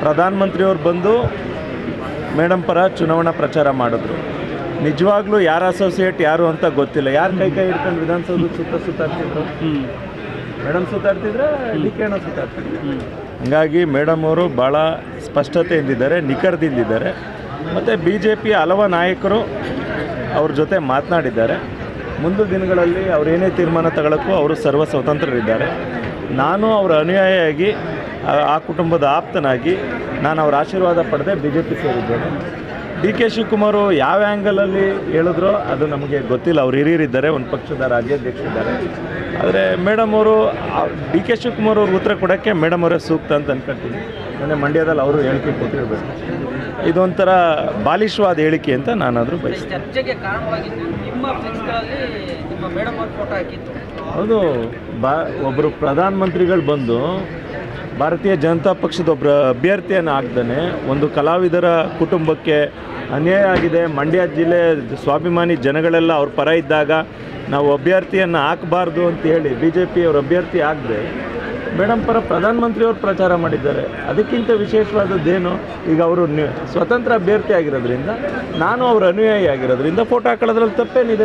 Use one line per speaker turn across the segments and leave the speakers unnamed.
ಪ್ರಧಾನಮಂತ್ರಿಯವ್ರು ಬಂದು ಮೇಡಮ್ ಪರ ಚುನಾವಣಾ ಪ್ರಚಾರ ಮಾಡಿದ್ರು ನಿಜವಾಗ್ಲೂ ಯಾರು ಅಸೋಸಿಯೇಟ್ ಯಾರು ಅಂತ ಗೊತ್ತಿಲ್ಲ ಯಾರು ಕೈ ಕೈ ಹಿಡ್ಕೊಂಡು ವಿಧಾನಸೌಧ ಸುತ್ತ ಸುತ್ತಾಡ್ತಿದ್ರು ಮೇಡಮ್ ಸುತ್ತಾಡ್ತಿದ್ರೆ ಡಿ ಕೆ ಅಣ್ಣ ಸುತ್ತಾಡ್ತಿದ್ರು ಹಂಗಾಗಿ ಮೇಡಮ್ ಅವರು ಭಾಳ ಸ್ಪಷ್ಟತೆಯಿಂದಿದ್ದಾರೆ ನಿಖರದಿಂದಿದ್ದಾರೆ ಮತ್ತು ಬಿ ಜೆ ಪಿಯ ಹಲವು ನಾಯಕರು ಅವ್ರ ಜೊತೆ ಮಾತನಾಡಿದ್ದಾರೆ ಮುಂದಿನ ದಿನಗಳಲ್ಲಿ ಅವ್ರು ಏನೇ ತೀರ್ಮಾನ ತಗೊಳ್ಳೋಕ್ಕೂ ಅವರು ಸರ್ವ ಸ್ವತಂತ್ರರಿದ್ದಾರೆ ನಾನು ಅವರ ಅನುಯಾಯಿಯಾಗಿ ಆ- ಆ ಕುಟುಂಬದ ಆಪ್ತನಾಗಿ ನಾನು ಅವರ ಆಶೀರ್ವಾದ ಪಡೆದೇ ಬಿ ಜೆ ಪಿ ಸೇರಿದ್ದೇನೆ ಡಿ ಕೆ ಶಿವಕುಮಾರ್ ಯಾವ ಆ್ಯಂಗಲಲ್ಲಿ ಹೇಳಿದ್ರೋ ಅದು ನಮಗೆ ಗೊತ್ತಿಲ್ಲ ಅವ್ರು ಹಿರಿಯರಿದ್ದಾರೆ ಒಂದು ಪಕ್ಷದ ರಾಜ್ಯಾಧ್ಯಕ್ಷರಿದ್ದಾರೆ ಆದರೆ ಮೇಡಮ್ ಅವರು ಡಿ ಕೆ ಶಿವಕುಮಾರ್ ಅವ್ರಿಗೆ ಉತ್ತರ ಕೊಡೋಕ್ಕೆ ಮೇಡಮ್ ಅವರೇ ಸೂಕ್ತ ಅಂತ ಅನ್ಕೊಳ್ತೀನಿ ಮೊನ್ನೆ ಮಂಡ್ಯದಲ್ಲಿ ಅವರು ಹೇಳಿಕೆ ಕೊಟ್ಟಿರಬೇಕು ಇದೊಂಥರ ಬಾಲಿಶವಾದ ಹೇಳಿಕೆ ಅಂತ ನಾನಾದರೂ ಬಯಸ್ತೀನಿ
ಚರ್ಚೆಗೆ ಕಾರಣವಾಗಿದ್ದು ನಿಮ್ಮ ಫ್ಲೆಕ್ಸ್ಗಳಲ್ಲಿ ನಿಮ್ಮ ಮೇಡಮ್ ಅವ್ರ ಫೋಟೋ ಹಾಕಿತ್ತು
ಹೌದು ಬಾ ಒಬ್ಬರು ಪ್ರಧಾನಮಂತ್ರಿಗಳು ಬಂದು ಭಾರತೀಯ ಜನತಾ ಪಕ್ಷದ ಒಬ್ಬರ ಅಭ್ಯರ್ಥಿಯನ್ನು ಹಾಕ್ದಾನೆ ಒಂದು ಕಲಾವಿದರ ಕುಟುಂಬಕ್ಕೆ ಅನ್ಯಾಯ ಆಗಿದೆ ಮಂಡ್ಯ ಜಿಲ್ಲೆ ಸ್ವಾಭಿಮಾನಿ ಜನಗಳೆಲ್ಲ ಅವ್ರ ಪರ ಇದ್ದಾಗ ನಾವು ಅಭ್ಯರ್ಥಿಯನ್ನು ಹಾಕಬಾರ್ದು ಅಂತ ಹೇಳಿ ಬಿ ಜೆ ಪಿ ಅವ್ರ ಅಭ್ಯರ್ಥಿ ಆಗದೆ ಮೇಡಮ್ ಪರ ಪ್ರಧಾನಮಂತ್ರಿಯವರು ಪ್ರಚಾರ ಮಾಡಿದ್ದಾರೆ ಅದಕ್ಕಿಂತ ವಿಶೇಷವಾದದ್ದೇನು ಈಗ ಅವರು ನಿ- ಸ್ವತಂತ್ರ ಅಭ್ಯರ್ಥಿ ಆಗಿರೋದ್ರಿಂದ ನಾನು ಅವರ ಅನುಯಾಯಿ ಆಗಿರೋದ್ರಿಂದ ಫೋಟೋ ಹಾಕೊಳ್ಳೋದ್ರಲ್ಲಿ ತಪ್ಪೇನಿದೆ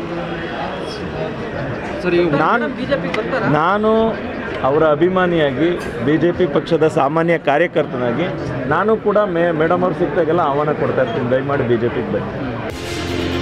ನಾನು
ಬಿಜೆಪಿ ಬರ್ತಾರ
ನಾನು ಅವರ ಅಭಿಮಾನಿಯಾಗಿ ಬಿ ಜೆ ಪಿ ಪಕ್ಷದ ಸಾಮಾನ್ಯ ಕಾರ್ಯಕರ್ತನಾಗಿ ನಾನು ಕೂಡ ಮೇ ಮೇಡಮ್ ಅವ್ರು ಸಿಕ್ತಾಗೆಲ್ಲ ಆಹ್ವಾನ ಕೊಡ್ತಾ ಇರ್ತೀನಿ ದಯಮಾಡಿ ಬಿ ಜೆ ಪಿಗೆ ಬನ್ನಿ